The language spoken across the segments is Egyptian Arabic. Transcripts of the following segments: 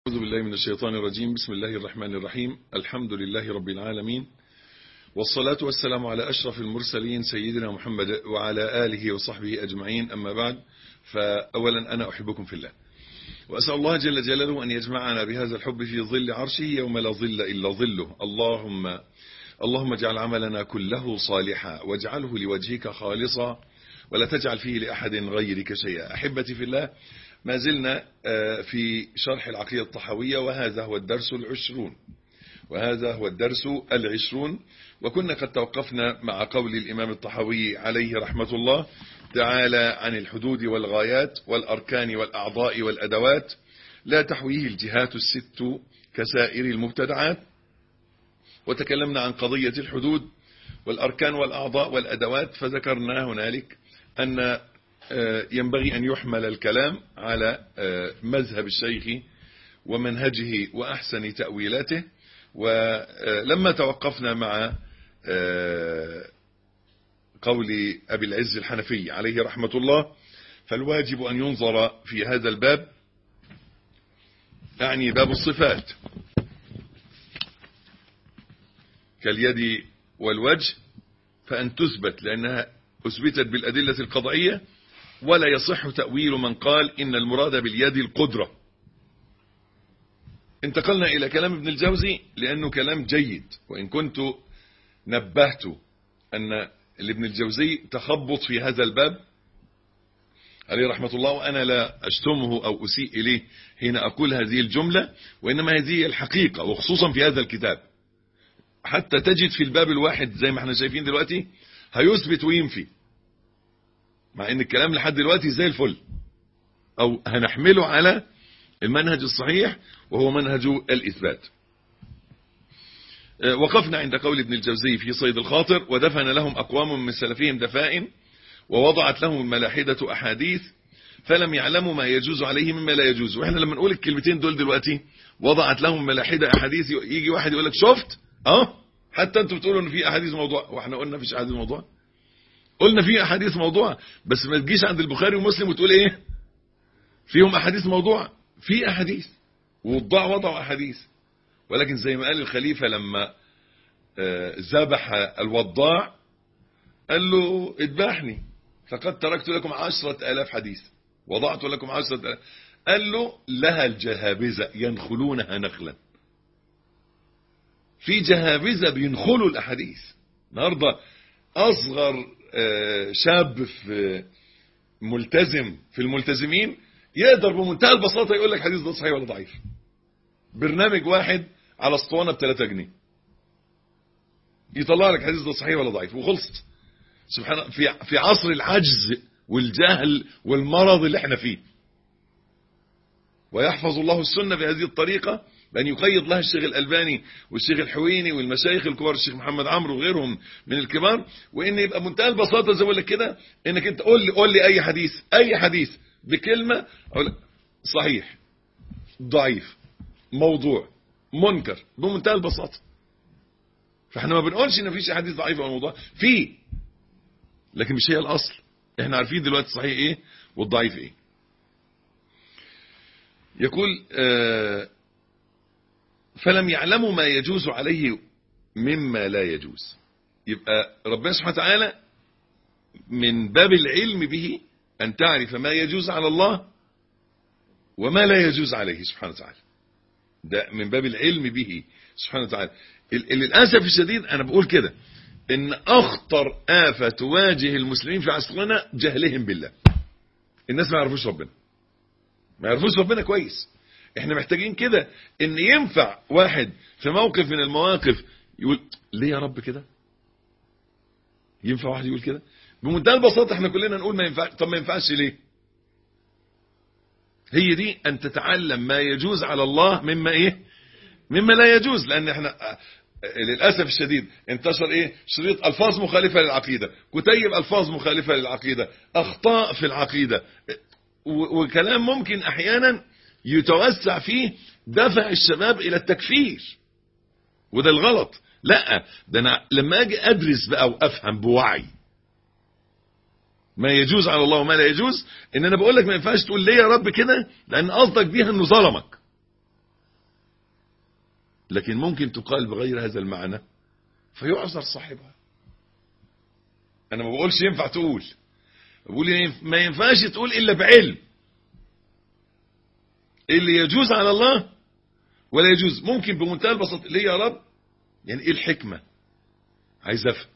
أعوذ بالله من الشيطان الرجيم بسم الله الرحمن الرحيم الحمد لله رب العالمين والصلاة والسلام على أشرف المرسلين سيدنا محمد وعلى آله وصحبه أجمعين أما بعد فأولا أنا أحبكم في الله وأسأل الله جل جلاله أن يجمعنا بهذا الحب في ظل عرشه يوم لا ظل إلا ظله اللهم اللهم اجعل عملنا كله صالحا واجعله لوجهك خالصا ولا تجعل فيه لأحد غيرك شيئا أحبتي في الله ما زلنا في شرح العقيدة الطحوية وهذا هو الدرس العشرون وهذا هو الدرس العشرون وكنا قد توقفنا مع قول الإمام الطحوي عليه رحمة الله تعالى عن الحدود والغايات والأركان والأعضاء والأدوات لا تحويه الجهات الست كسائر المبتدعات وتكلمنا عن قضية الحدود والأركان والأعضاء والأدوات فذكرنا هنالك أن ينبغي أن يحمل الكلام على مذهب الشيخ ومنهجه وأحسن تأويلاته ولما توقفنا مع قول أبي العز الحنفي عليه رحمة الله فالواجب أن ينظر في هذا الباب أعني باب الصفات كاليد والوجه فأن تثبت لأنها أثبتت بالأدلة القضعية ولا يصح تأويل من قال إن المراد باليد القدرة انتقلنا إلى كلام ابن الجوزي لأنه كلام جيد وإن كنت نبهت أن لابن الجوزي تخبط في هذا الباب عليه رحمة الله وأنا لا أشتمه أو أسيء إليه حين أقول هذه الجملة وإنما هذه الحقيقة وخصوصا في هذا الكتاب حتى تجد في الباب الواحد زي ما احنا شايفين دلوقتي هيثبت وينفي مع ان الكلام لحد دلوقتي زي الفل او هنحمله على المنهج الصحيح وهو منهج الاثبات وقفنا عند قول ابن الجوزي في صيد الخاطر ودفن لهم اقوام من سلفهم دفائن ووضعت لهم الملاحدة احاديث فلم يعلموا ما يجوز عليه مما لا يجوز واحنا لما نقول الكلمتين دول دلوقتي وضعت لهم ملاحدة احاديث يجي واحد يقول لك شفت اه حتى انتوا بتقولوا ان في احاديث موضوع واحنا قلنا فيش احاديث موضوع قلنا في احاديث موضوع بس ما تجيش عند البخاري ومسلم وتقول ايه فيهم احاديث موضوع في احاديث ووضع وضعوا احاديث ولكن زي ما قال الخليفة لما ذبح الوضاع قال له اذبحني فقد تركت لكم عشرة الاف حديث وضعت لكم عشرة الاف قال له لها الجهابذة ينخلونها نخلا في جهابذة بينخلوا الاحاديث النهارده اصغر شاب في ملتزم في الملتزمين يقدر بمنتهى البساطة يقول لك حديث ده صحيح ولا ضعيف برنامج واحد على اسطوانة ب 3 جنيه يطلع لك حديث ده صحيح ولا ضعيف وخلصت سبحان في في عصر العجز والجهل والمرض اللي احنا فيه ويحفظ الله السنة بهذه الطريقة بأن يقيد لها الشيخ الألباني والشيخ الحويني والمشايخ الكبار الشيخ محمد عمرو وغيرهم من الكبار وإن يبقى منتهى البساطة زي ما لك كده إنك أنت قول لي قول لي أي حديث أي حديث بكلمة أقول صحيح ضعيف موضوع منكر بمنتهى البساطة فاحنا ما بنقولش ان مفيش احاديث ضعيفه او موضوع في لكن مش هي الاصل احنا عارفين دلوقتي الصحيح ايه والضعيف ايه يقول آه فلم يعلموا ما يجوز عليه مما لا يجوز يبقى ربنا سبحانه وتعالى من باب العلم به أن تعرف ما يجوز على الله وما لا يجوز عليه سبحانه وتعالى ده من باب العلم به سبحانه وتعالى للأسف الشديد أنا بقول كده إن أخطر آفة تواجه المسلمين في عصرنا جهلهم بالله الناس ما يعرفوش ربنا ما يعرفوش ربنا كويس احنا محتاجين كده ان ينفع واحد في موقف من المواقف يقول ليه يا رب كده ينفع واحد يقول كده بمنتهى البساطة احنا كلنا نقول ما ينفع طب ما ينفعش ليه هي دي ان تتعلم ما يجوز على الله مما ايه مما لا يجوز لان احنا للأسف الشديد انتشر ايه شريط الفاظ مخالفة للعقيدة كتيب الفاظ مخالفة للعقيدة اخطاء في العقيدة وكلام ممكن احيانا يتوسع فيه دفع الشباب الى التكفير وده الغلط لا ده انا لما اجي ادرس بقى وافهم بوعي ما يجوز على الله وما لا يجوز ان انا بقول لك ما ينفعش تقول ليه يا رب كده لان قصدك بيها انه ظلمك لكن ممكن تقال بغير هذا المعنى فيعذر صاحبها انا ما بقولش ينفع تقول بقول ما ينفعش تقول الا بعلم اللي يجوز على الله ولا يجوز ممكن بمنتهى البساطه ليه يا رب يعني ايه الحكمه عايز افهم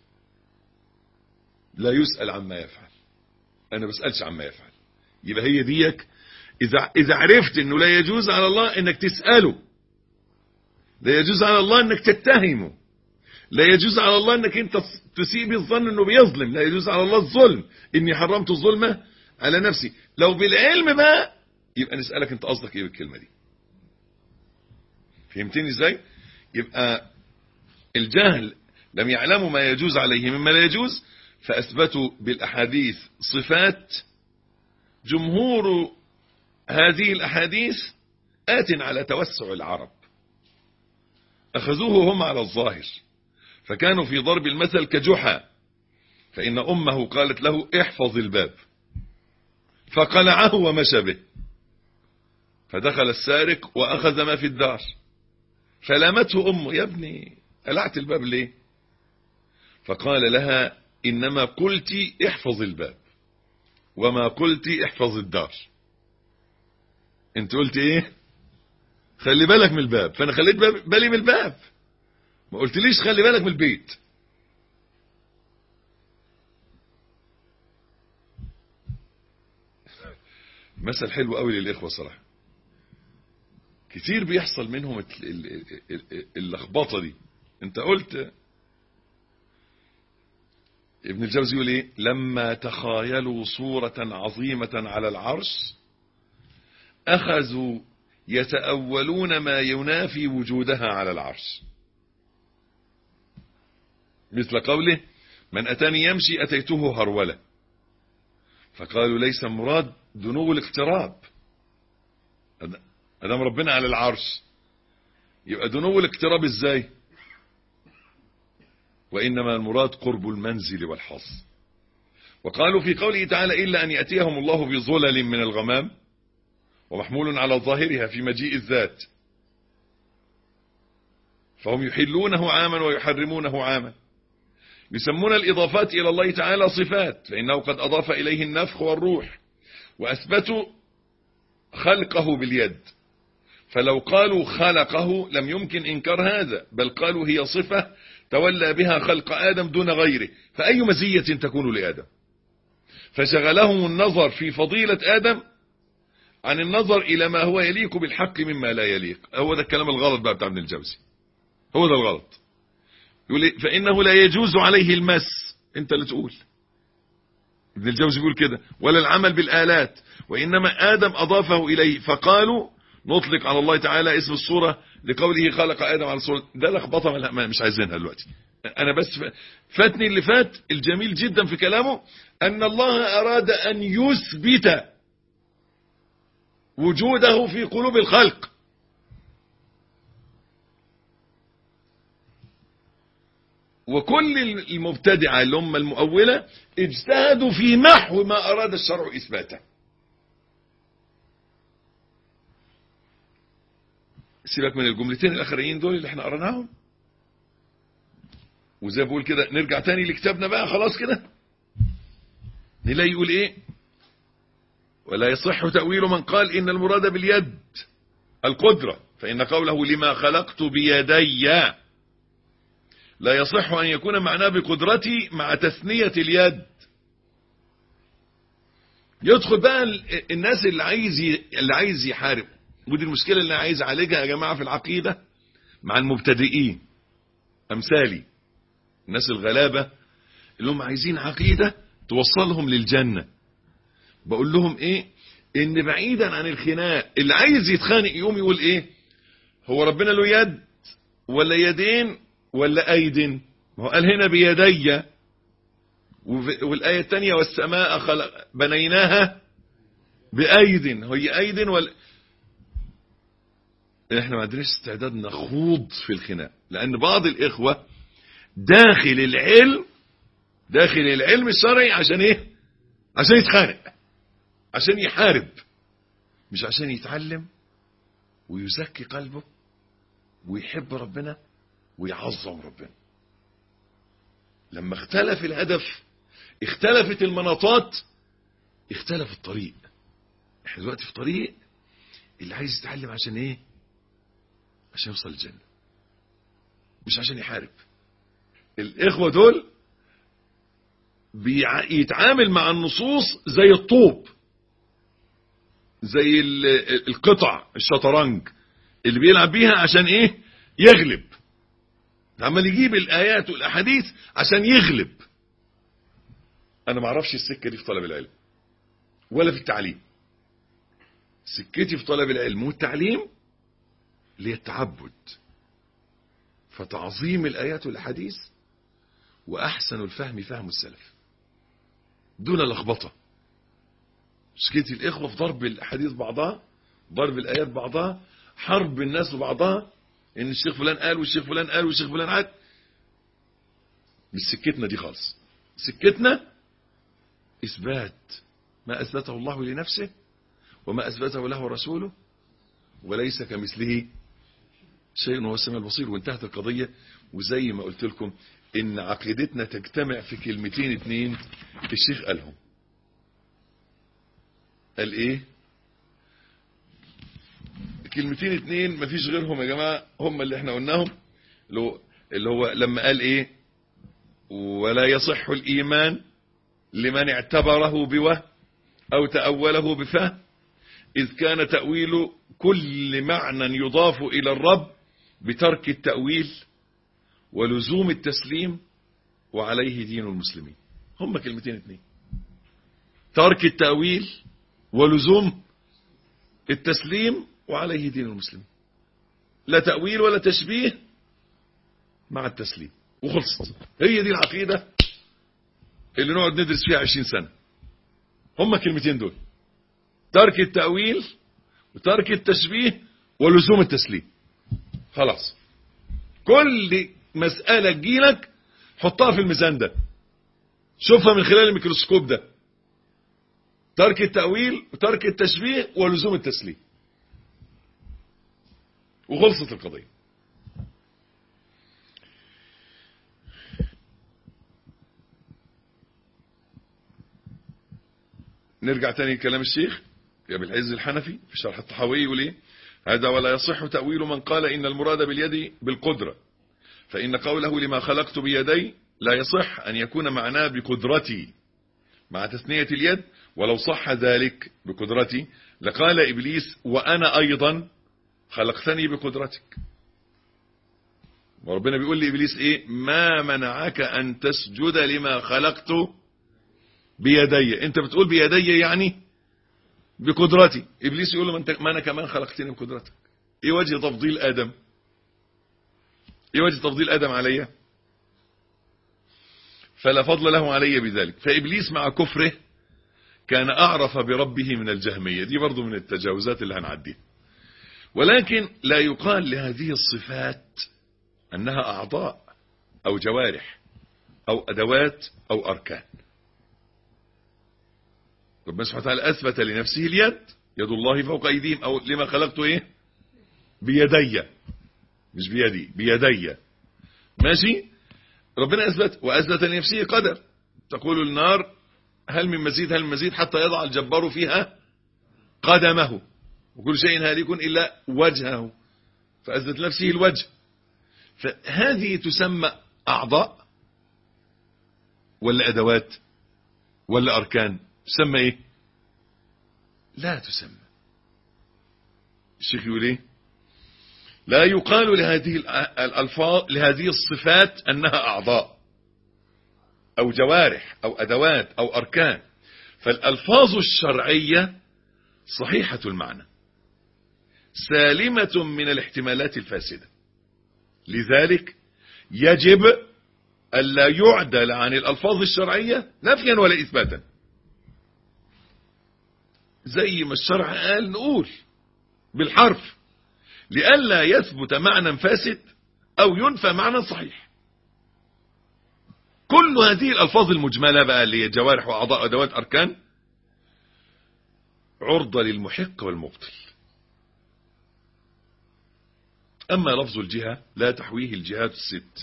لا يسال عما يفعل انا بسالش عما يفعل يبقى هي ديك اذا اذا عرفت انه لا يجوز على الله انك تساله لا يجوز على الله انك تتهمه لا يجوز على الله انك انت تسيء بالظن انه بيظلم لا يجوز على الله الظلم اني حرمت الظلم على نفسي لو بالعلم بقى يبقى نسألك انت قصدك ايه بالكلمة دي فهمتني ازاي يبقى الجهل لم يعلموا ما يجوز عليه مما لا يجوز فاثبتوا بالاحاديث صفات جمهور هذه الاحاديث آت على توسع العرب أخذوه هم على الظاهر فكانوا في ضرب المثل كجحا فإن أمه قالت له احفظ الباب فقلعه ومشى به فدخل السارق وأخذ ما في الدار فلامته أمه يا ابني قلعت الباب ليه فقال لها إنما قلت احفظ الباب وما قلت احفظ الدار انت قلت ايه خلي بالك من الباب فانا خليت بالي من الباب ما قلتليش خلي بالك من البيت مثل حلو قوي للاخوه صراحه كتير بيحصل منهم اللخبطه دي انت قلت ابن الجوزي يقول ايه لما تخايلوا صورة عظيمة على العرش اخذوا يتأولون ما ينافي وجودها على العرش مثل قوله من أتاني يمشي أتيته هرولة فقالوا ليس مراد دنو الاقتراب أدام ربنا على العرش يبقى دنو الاقتراب ازاي وإنما المراد قرب المنزل والحظ وقالوا في قوله تعالى إلا أن يأتيهم الله بظلل من الغمام ومحمول على ظاهرها في مجيء الذات فهم يحلونه عاما ويحرمونه عاما يسمون الإضافات إلى الله تعالى صفات فإنه قد أضاف إليه النفخ والروح وأثبتوا خلقه باليد فلو قالوا خلقه لم يمكن إنكار هذا بل قالوا هي صفة تولى بها خلق آدم دون غيره فأي مزية تكون لآدم فشغلهم النظر في فضيلة آدم عن النظر إلى ما هو يليق بالحق مما لا يليق هو ده الكلام الغلط بقى بتاع ابن الجوزي هو ده الغلط يقول فإنه لا يجوز عليه المس انت اللي تقول ابن الجوزي يقول كده ولا العمل بالآلات وإنما آدم أضافه إليه فقالوا نطلق على الله تعالى اسم الصورة لقوله خلق آدم على الصورة ده لخبطة مش عايزينها دلوقتي أنا بس فاتني اللي فات الجميل جدا في كلامه أن الله أراد أن يثبت وجوده في قلوب الخلق وكل المبتدعة اللي هم المؤولة اجتهدوا في محو ما أراد الشرع إثباته سيبك من الجملتين الأخرين دول اللي احنا قرناهم وزي بقول كده نرجع تاني لكتابنا بقى خلاص كده نلاقي يقول ايه ولا يصح تأويل من قال إن المراد باليد القدرة فإن قوله لما خلقت بيدي لا يصح أن يكون معناه بقدرتي مع تثنية اليد يدخل بقى الناس اللي عايز اللي عايز يحارب ودي المشكلة اللي أنا عايز أعالجها يا جماعة في العقيدة مع المبتدئين أمثالي الناس الغلابة اللي هم عايزين عقيدة توصلهم للجنة بقول لهم ايه ان بعيدا عن الخناق اللي عايز يتخانق يقوم يقول ايه هو ربنا له يد ولا يدين ولا ايد ما هو قال هنا بيدي والآية الثانية والسماء خلق بنيناها بأيد هي أيد ولا احنا ما عندناش استعداد نخوض في الخناق لأن بعض الإخوة داخل العلم داخل العلم الشرعي عشان ايه عشان يتخانق عشان يحارب مش عشان يتعلم ويزكي قلبه ويحب ربنا ويعظم ربنا لما اختلف الهدف اختلفت المناطات اختلف الطريق احنا دلوقتي في طريق اللي عايز يتعلم عشان ايه عشان يوصل الجنة مش عشان يحارب الاخوة دول بيتعامل مع النصوص زي الطوب زي القطع الشطرنج اللي بيلعب بيها عشان ايه يغلب عمال يجيب الايات والاحاديث عشان يغلب انا ما اعرفش السكه دي في طلب العلم ولا في التعليم سكتي في طلب العلم والتعليم اللي هي التعبد فتعظيم الايات والاحاديث واحسن الفهم فهم السلف دون لخبطه مشكلتي الاخوه في ضرب الاحاديث بعضها ضرب الايات بعضها حرب الناس ببعضها ان الشيخ فلان قال والشيخ فلان قال والشيخ فلان قال مش سكتنا دي خالص سكتنا اثبات ما اثبته الله لنفسه وما اثبته له رسوله وليس كمثله شيء وهو السميع البصير وانتهت القضيه وزي ما قلت لكم ان عقيدتنا تجتمع في كلمتين اتنين الشيخ قالهم قال ايه كلمتين اتنين مفيش غيرهم يا جماعة هم اللي احنا قلناهم اللي هو لما قال ايه ولا يصح الايمان لمن اعتبره بوه او تأوله بفهم اذ كان تأويل كل معنى يضاف الى الرب بترك التأويل ولزوم التسليم وعليه دين المسلمين هم كلمتين اتنين ترك التأويل ولزوم التسليم وعليه دين المسلمين لا تأويل ولا تشبيه مع التسليم وخلصت هي دي العقيدة اللي نقعد ندرس فيها عشرين سنة هم كلمتين دول ترك التأويل وترك التشبيه ولزوم التسليم خلاص كل مسألة تجيلك حطها في الميزان ده شوفها من خلال الميكروسكوب ده ترك التأويل وترك التشبيه ولزوم التسليم وخلصت القضية نرجع تاني لكلام الشيخ يا بالعز الحنفي في شرح الطحاوي يقول ايه هذا ولا يصح تأويل من قال إن المراد باليد بالقدرة فإن قوله لما خلقت بيدي لا يصح أن يكون معناه بقدرتي مع تثنية اليد ولو صح ذلك بقدرتي لقال إبليس وأنا أيضا خلقتني بقدرتك وربنا بيقول لإبليس إيه ما منعك أن تسجد لما خلقت بيدي أنت بتقول بيدي يعني بقدرتي إبليس يقول له ما, انت ما أنا كمان خلقتني بقدرتك إيه وجه تفضيل آدم إيه وجه تفضيل آدم عليا فلا فضل له علي بذلك فإبليس مع كفره كان أعرف بربه من الجهمية دي برضو من التجاوزات اللي هنعديها ولكن لا يقال لهذه الصفات أنها أعضاء أو جوارح أو أدوات أو أركان ربنا سبحانه وتعالى أثبت لنفسه اليد يد الله فوق أيديهم أو لما خلقت إيه بيدي مش بيدي بيدي ماشي ربنا أثبت وأثبت لنفسه قدر تقول النار هل من مزيد هل من مزيد حتى يضع الجبار فيها قدمه وكل شيء هالك إلا وجهه فأثبت نفسه الوجه فهذه تسمى أعضاء ولا أدوات ولا أركان تسمى إيه لا تسمى الشيخ يقول إيه لا يقال لهذه الألفاظ لهذه الصفات أنها أعضاء أو جوارح أو أدوات أو أركان فالألفاظ الشرعية صحيحة المعنى سالمة من الاحتمالات الفاسدة لذلك يجب ألا يعدل عن الألفاظ الشرعية نفيا ولا إثباتا زي ما الشرع قال نقول بالحرف لئلا يثبت معنى فاسد أو ينفى معنى صحيح كل هذه الألفاظ المجملة بقى اللي هي جوارح وأعضاء أدوات أركان عرضة للمحق والمبطل أما لفظ الجهة لا تحويه الجهات الست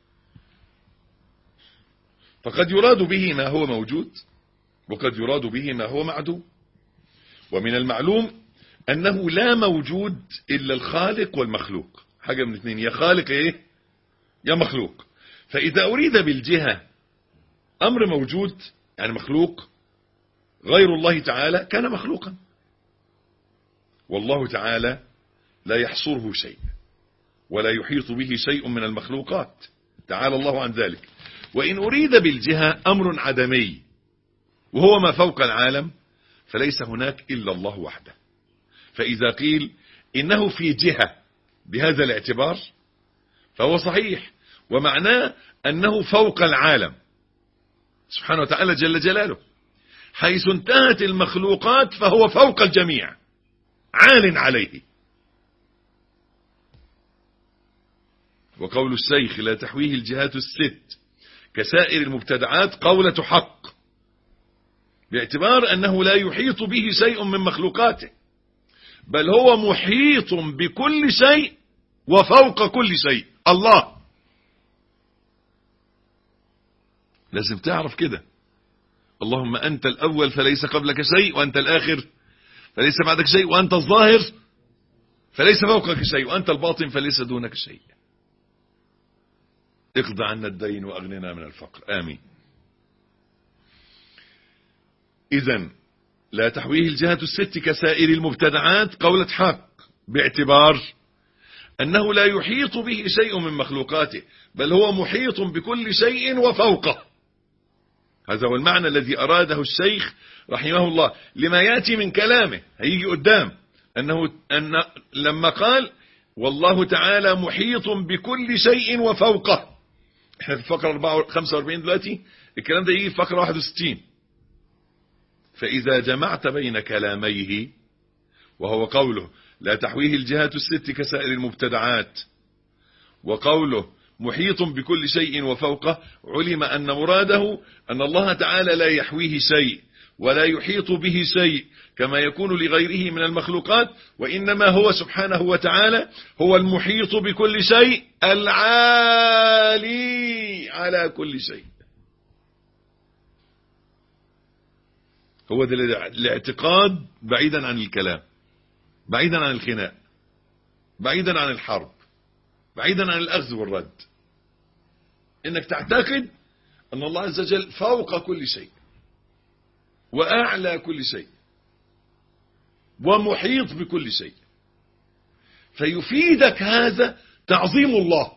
فقد يراد به ما هو موجود وقد يراد به ما هو معدوم ومن المعلوم أنه لا موجود إلا الخالق والمخلوق حاجة من اثنين يا خالق ايه يا مخلوق فإذا أريد بالجهة أمر موجود يعني مخلوق غير الله تعالى كان مخلوقا والله تعالى لا يحصره شيء ولا يحيط به شيء من المخلوقات تعالى الله عن ذلك وإن أريد بالجهة أمر عدمي وهو ما فوق العالم فليس هناك إلا الله وحده فإذا قيل إنه في جهة بهذا الاعتبار فهو صحيح ومعناه أنه فوق العالم سبحانه وتعالى جل جلاله حيث انتهت المخلوقات فهو فوق الجميع عال عليه وقول الشيخ لا تحويه الجهات الست كسائر المبتدعات قولة حق باعتبار أنه لا يحيط به شيء من مخلوقاته بل هو محيط بكل شيء وفوق كل شيء الله لازم تعرف كده اللهم أنت الأول فليس قبلك شيء وأنت الآخر فليس بعدك شيء وأنت الظاهر فليس فوقك شيء وأنت الباطن فليس دونك شيء اقضى عنا الدين وأغننا من الفقر آمين إذا لا تحويه الجهة الست كسائر المبتدعات قولة حق باعتبار أنه لا يحيط به شيء من مخلوقاته بل هو محيط بكل شيء وفوقه هذا هو المعنى الذي أراده الشيخ رحمه الله لما يأتي من كلامه هيجي قدام أنه أن لما قال والله تعالى محيط بكل شيء وفوقه احنا في الفقرة 45 دلوقتي الكلام ده يجي في فقرة 61 فإذا جمعت بين كلاميه وهو قوله لا تحويه الجهات الست كسائر المبتدعات وقوله محيط بكل شيء وفوقه علم أن مراده أن الله تعالى لا يحويه شيء ولا يحيط به شيء كما يكون لغيره من المخلوقات وإنما هو سبحانه وتعالى هو المحيط بكل شيء العالي على كل شيء هو ده الاعتقاد بعيدا عن الكلام بعيدا عن الخناق بعيدا عن الحرب بعيدا عن الأخذ والرد انك تعتقد ان الله عز وجل فوق كل شيء واعلى كل شيء ومحيط بكل شيء فيفيدك هذا تعظيم الله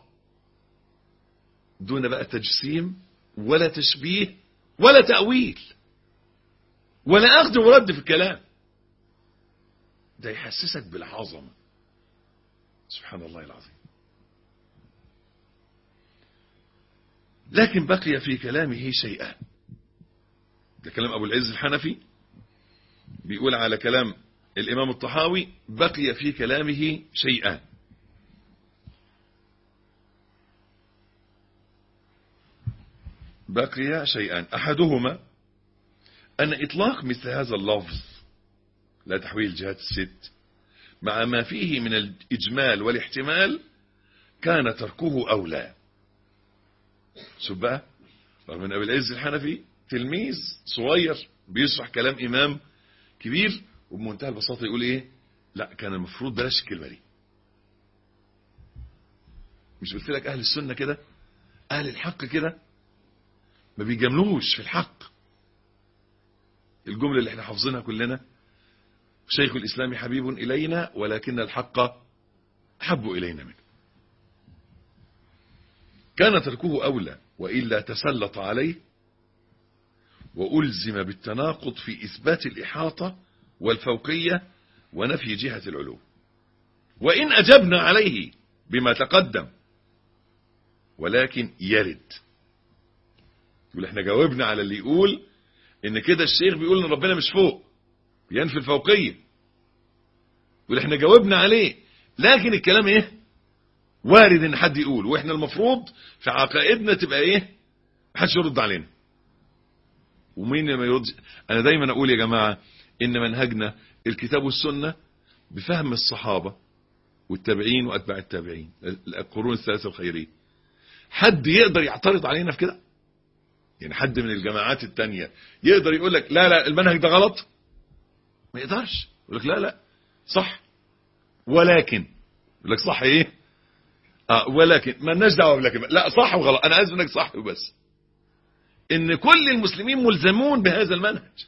دون بقى تجسيم ولا تشبيه ولا تأويل ولا أخذ ورد في الكلام ده يحسسك بالعظمة سبحان الله العظيم لكن بقي في كلامه شيئان ده كلام أبو العز الحنفي بيقول على كلام الإمام الطحاوي بقي في كلامه شيئان بقي شيئان أحدهما أن إطلاق مثل هذا اللفظ لا تحويل الجهات الست مع ما فيه من الإجمال والاحتمال كان تركه أولى شوف بقى رغم ان ابي العز الحنفي تلميذ صغير بيشرح كلام امام كبير وبمنتهى البساطه يقول ايه لا كان المفروض بلاش الكلمه دي مش قلت لك اهل السنه كده اهل الحق كده ما بيجاملوش في الحق الجمله اللي احنا حافظينها كلنا شيخ الاسلام حبيب الينا ولكن الحق احب الينا منه كان تركه أولى وإلا تسلط عليه وألزم بالتناقض في إثبات الإحاطة والفوقية ونفي جهة العلو وإن أجبنا عليه بما تقدم ولكن يرد يقول احنا جاوبنا على اللي يقول ان كده الشيخ بيقول ان ربنا مش فوق ينفي الفوقية يقول احنا جاوبنا عليه لكن الكلام ايه وارد ان حد يقول واحنا المفروض في عقائدنا تبقى ايه محدش يرد علينا ومين ما يرد انا دايما اقول يا جماعة ان منهجنا الكتاب والسنة بفهم الصحابة والتابعين وأتباع التابعين القرون الثلاثة الخيرية حد يقدر يعترض علينا في كده يعني حد من الجماعات التانية يقدر يقول لك لا لا المنهج ده غلط ما يقدرش يقول لك لا لا صح ولكن يقول لك صح ايه اه ولكن ما لناش دعوه بلكن لا صح وغلط انا عايز منك صح وبس ان كل المسلمين ملزمون بهذا المنهج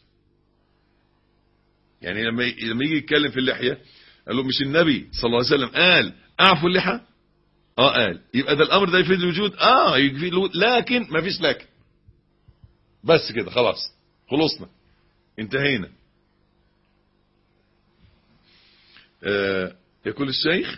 يعني لما لما يجي يتكلم في اللحيه قال له مش النبي صلى الله عليه وسلم قال اعفوا اللحى اه قال يبقى ده الامر ده يفيد الوجود اه يفيد الوجود لكن ما فيش لكن بس كده خلاص خلصنا انتهينا آه يقول الشيخ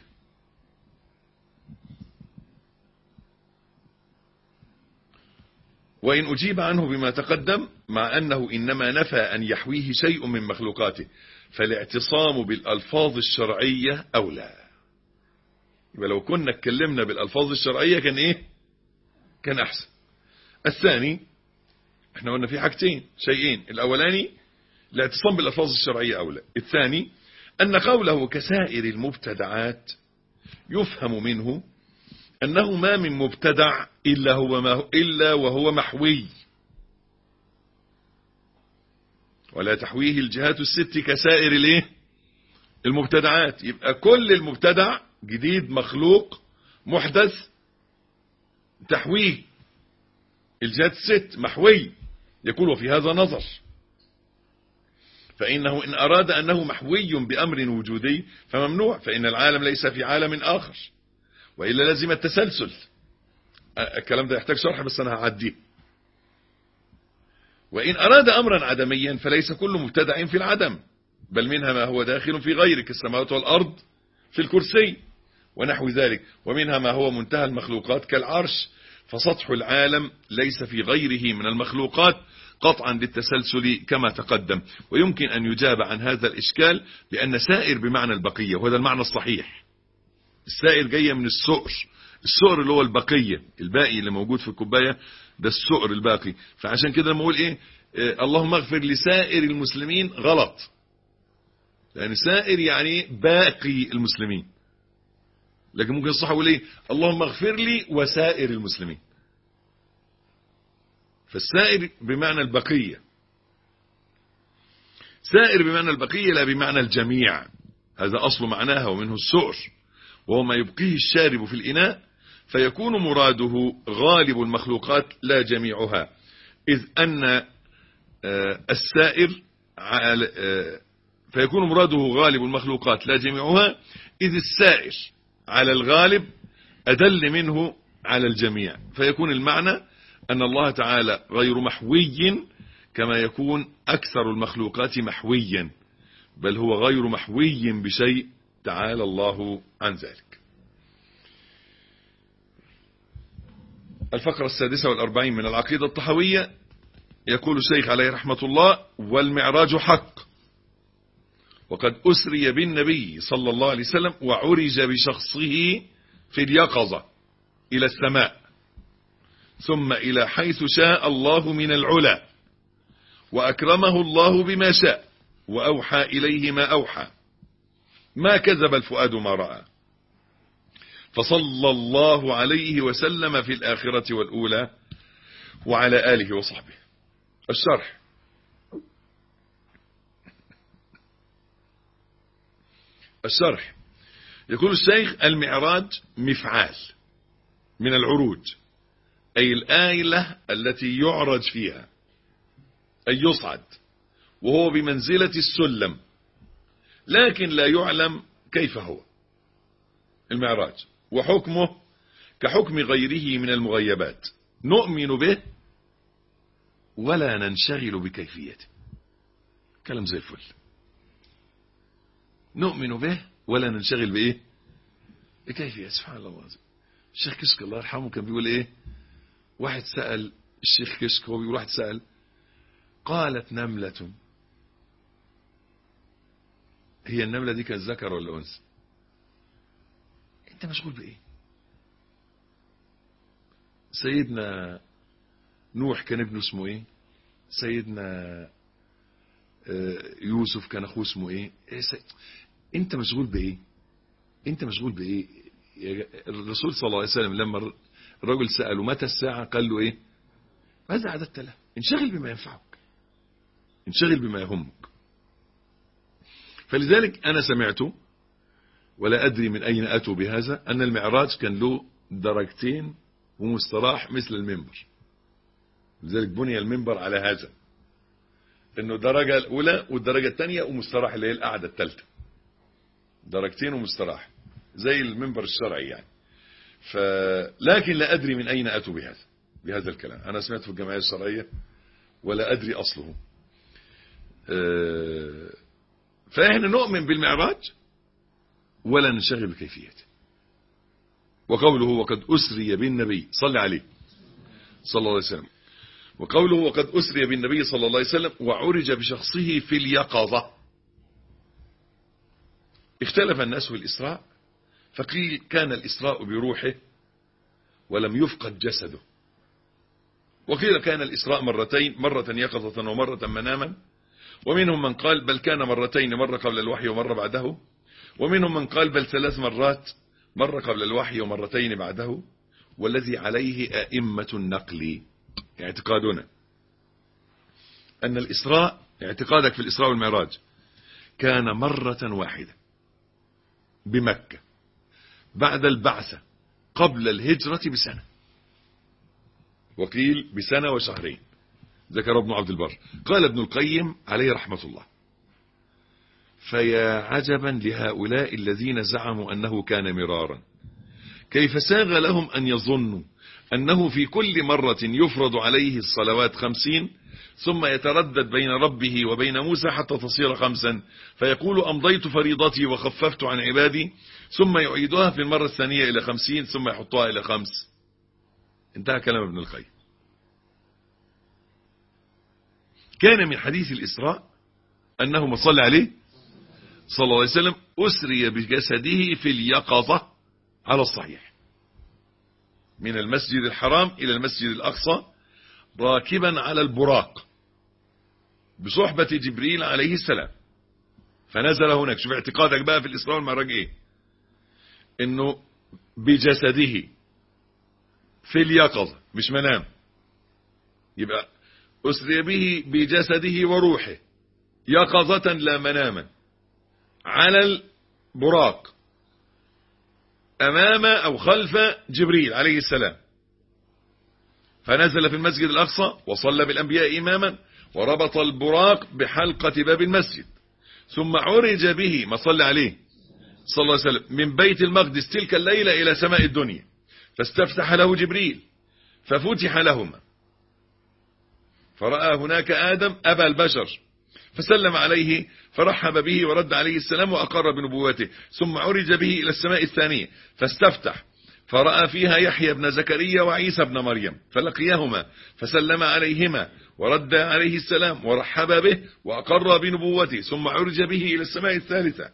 وإن أجيب عنه بما تقدم مع أنه إنما نفى أن يحويه شيء من مخلوقاته فالاعتصام بالألفاظ الشرعية أولى يبقى لو كنا اتكلمنا بالألفاظ الشرعية كان إيه كان أحسن الثاني احنا قلنا في حاجتين شيئين الأولاني الاعتصام بالألفاظ الشرعية أولى الثاني أن قوله كسائر المبتدعات يفهم منه أنه ما من مبتدع إلا, هو ما هو إلا وهو محوي ولا تحويه الجهات الست كسائر الايه المبتدعات يبقى كل المبتدع جديد مخلوق محدث تحويه الجهات الست محوي يقول وفي هذا نظر فإنه إن أراد أنه محوي بأمر وجودي فممنوع فإن العالم ليس في عالم آخر وإلا لازم التسلسل الكلام ده يحتاج شرح بس أنا هعديه وإن أراد أمرا عدميا فليس كل مبتدع في العدم بل منها ما هو داخل في غيره كالسماوات والأرض في الكرسي ونحو ذلك ومنها ما هو منتهى المخلوقات كالعرش فسطح العالم ليس في غيره من المخلوقات قطعا للتسلسل كما تقدم ويمكن أن يجاب عن هذا الإشكال بأن سائر بمعنى البقية وهذا المعنى الصحيح السائر جاية من السؤر السؤر اللي هو البقية الباقي اللي موجود في الكوباية ده السؤر الباقي فعشان كده لما اقول ايه اه اللهم اغفر لسائر المسلمين غلط يعني سائر يعني باقي المسلمين لكن ممكن الصح يقول ايه اللهم اغفر لي وسائر المسلمين فالسائر بمعنى البقية سائر بمعنى البقية لا بمعنى الجميع هذا أصل معناها ومنه السؤر وهو ما يبقيه الشارب في الإناء فيكون مراده غالب المخلوقات لا جميعها إذ أن السائر فيكون مراده غالب المخلوقات لا جميعها إذ السائر على الغالب أدل منه على الجميع فيكون المعنى أن الله تعالى غير محوي كما يكون أكثر المخلوقات محويا بل هو غير محوي بشيء تعالى الله عن ذلك الفقرة السادسة والأربعين من العقيدة الطحوية يقول الشيخ عليه رحمة الله والمعراج حق وقد أسري بالنبي صلى الله عليه وسلم وعرج بشخصه في اليقظة إلى السماء ثم إلى حيث شاء الله من العلا وأكرمه الله بما شاء وأوحى إليه ما أوحى ما كذب الفؤاد ما رأى فصلى الله عليه وسلم في الآخرة والأولى وعلى آله وصحبه الشرح الشرح يقول الشيخ المعراج مفعال من العروج أي الآيلة التي يعرج فيها أي يصعد وهو بمنزلة السلم لكن لا يعلم كيف هو المعراج وحكمه كحكم غيره من المغيبات نؤمن به ولا ننشغل بكيفيته كلام زي الفل نؤمن به ولا ننشغل بإيه بكيفية سبحان الله العظيم الشيخ كشك الله يرحمه كان بيقول إيه واحد سأل الشيخ كشك هو بيقول واحد سأل قالت نملة هي النملة دي كانت ذكر ولا أنثى انت مشغول بايه سيدنا نوح كان ابنه اسمه ايه سيدنا يوسف كان اخوه اسمه ايه, إيه سي... انت مشغول بايه انت مشغول بايه الرسول صلى الله عليه وسلم لما الرجل سأله متى الساعة قال له ايه ماذا عددت له انشغل بما ينفعك انشغل بما يهمك فلذلك انا سمعت ولا ادري من اين اتوا بهذا ان المعراج كان له درجتين ومستراح مثل المنبر لذلك بني المنبر على هذا انه الدرجة الاولى والدرجة الثانية ومستراح اللي هي القعدة الثالثة درجتين ومستراح زي المنبر الشرعي يعني ف... لكن لا ادري من اين اتوا بهذا بهذا الكلام انا سمعت في الجمعية الشرعية ولا ادري اصله أه... فاحنا نؤمن بالمعراج ولا ننشغل بكيفيته وقوله وقد أسري بالنبي صلى عليه صلى الله عليه وسلم وقوله وقد أسري بالنبي صلى الله عليه وسلم وعرج بشخصه في اليقظة اختلف الناس في الإسراء فقيل كان الإسراء بروحه ولم يفقد جسده وقيل كان الإسراء مرتين مرة يقظة ومرة مناما ومنهم من قال بل كان مرتين مرة قبل الوحي ومرة بعده ومنهم من قال بل ثلاث مرات مرة قبل الوحي ومرتين بعده والذي عليه أئمة النقل اعتقادنا أن الإسراء اعتقادك في الإسراء والمعراج كان مرة واحدة بمكة بعد البعثة قبل الهجرة بسنة وقيل بسنة وشهرين ذكر ابن عبد البر قال ابن القيم عليه رحمة الله فيا عجبا لهؤلاء الذين زعموا أنه كان مرارا كيف ساغ لهم أن يظنوا أنه في كل مرة يفرض عليه الصلوات خمسين ثم يتردد بين ربه وبين موسى حتى تصير خمسا فيقول أمضيت فريضتي وخففت عن عبادي ثم يعيدها في المرة الثانية إلى خمسين ثم يحطها إلى خمس انتهى كلام ابن القيم كان من حديث الإسراء أنه ما صلى عليه صلى الله عليه وسلم أسري بجسده في اليقظة على الصحيح من المسجد الحرام إلى المسجد الأقصى راكبا على البراق بصحبة جبريل عليه السلام فنزل هناك شوف اعتقادك بقى في الإسراء والمعراج ايه انه بجسده في اليقظة مش منام يبقى أسري به بجسده وروحه يقظة لا مناما على البراق أمام أو خلف جبريل عليه السلام فنزل في المسجد الأقصى وصلى بالأنبياء إماما وربط البراق بحلقة باب المسجد ثم عرج به ما صلى عليه صلى الله عليه وسلم من بيت المقدس تلك الليلة إلى سماء الدنيا فاستفتح له جبريل ففتح لهما فرأى هناك آدم أبا البشر فسلم عليه فرحب به ورد عليه السلام وأقر بنبوته ثم عرج به إلى السماء الثانية فاستفتح فرأى فيها يحيى بن زكريا وعيسى بن مريم فلقيهما فسلم عليهما ورد عليه السلام ورحب به وأقر بنبوته ثم عرج به إلى السماء الثالثة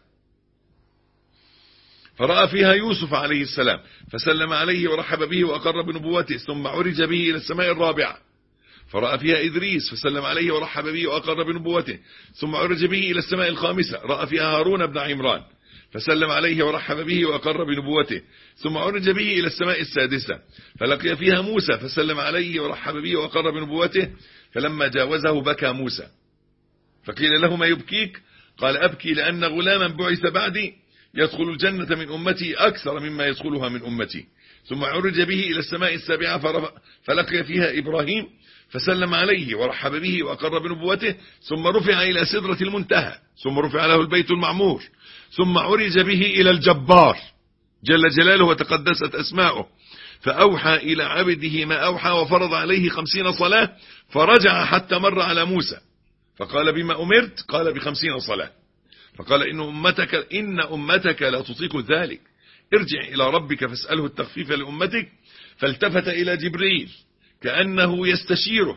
فرأى فيها يوسف عليه السلام فسلم عليه ورحب به وأقر بنبوته ثم عرج به إلى السماء الرابعة فرأى فيها إدريس فسلم عليه ورحب به وأقر بنبوته ثم عرج به إلى السماء الخامسة رأى فيها هارون بن عمران فسلم عليه ورحب به وأقر بنبوته ثم عرج به إلى السماء السادسة فلقي فيها موسى فسلم عليه ورحب به وأقر بنبوته فلما جاوزه بكى موسى فقيل له ما يبكيك قال أبكي لأن غلاما بعث بعدي يدخل الجنة من أمتي أكثر مما يدخلها من أمتي ثم عرج به إلى السماء السابعة فلقي فيها إبراهيم فسلم عليه ورحب به وأقر بنبوته ثم رفع إلى سدرة المنتهى ثم رفع له البيت المعمور ثم عرج به إلى الجبار جل جلاله وتقدست أسماؤه فأوحى إلى عبده ما أوحى وفرض عليه خمسين صلاة فرجع حتى مر على موسى فقال بما أمرت قال بخمسين صلاة فقال إن أمتك, إن أمتك لا تطيق ذلك ارجع إلى ربك فاسأله التخفيف لأمتك فالتفت إلى جبريل كأنه يستشيره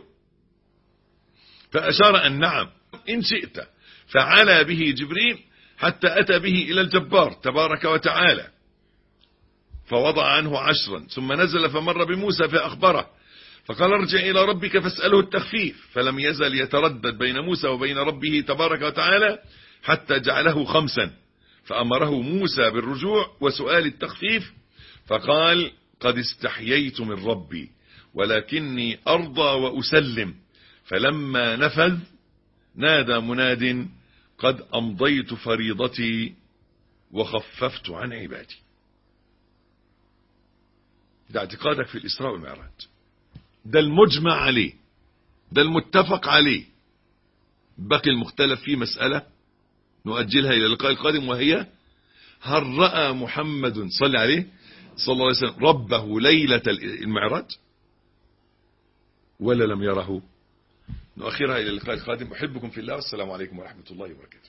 فأشار أن نعم إن شئت فعلى به جبريل حتى أتى به إلى الجبار تبارك وتعالى فوضع عنه عشرا ثم نزل فمر بموسى فأخبره فقال ارجع إلى ربك فاسأله التخفيف فلم يزل يتردد بين موسى وبين ربه تبارك وتعالى حتى جعله خمسا فأمره موسى بالرجوع وسؤال التخفيف فقال قد استحييت من ربي ولكني أرضى وأسلم فلما نفذ نادى مناد قد أمضيت فريضتي وخففت عن عبادي ده اعتقادك في الإسراء والمعراج ده المجمع عليه ده المتفق عليه بقي المختلف فيه مسألة نؤجلها إلى اللقاء القادم وهي هل رأى محمد صلى عليه صلى الله عليه وسلم ربه ليلة المعراج ولا لم يره نؤخرها إلى اللقاء القادم أحبكم في الله والسلام عليكم ورحمة الله وبركاته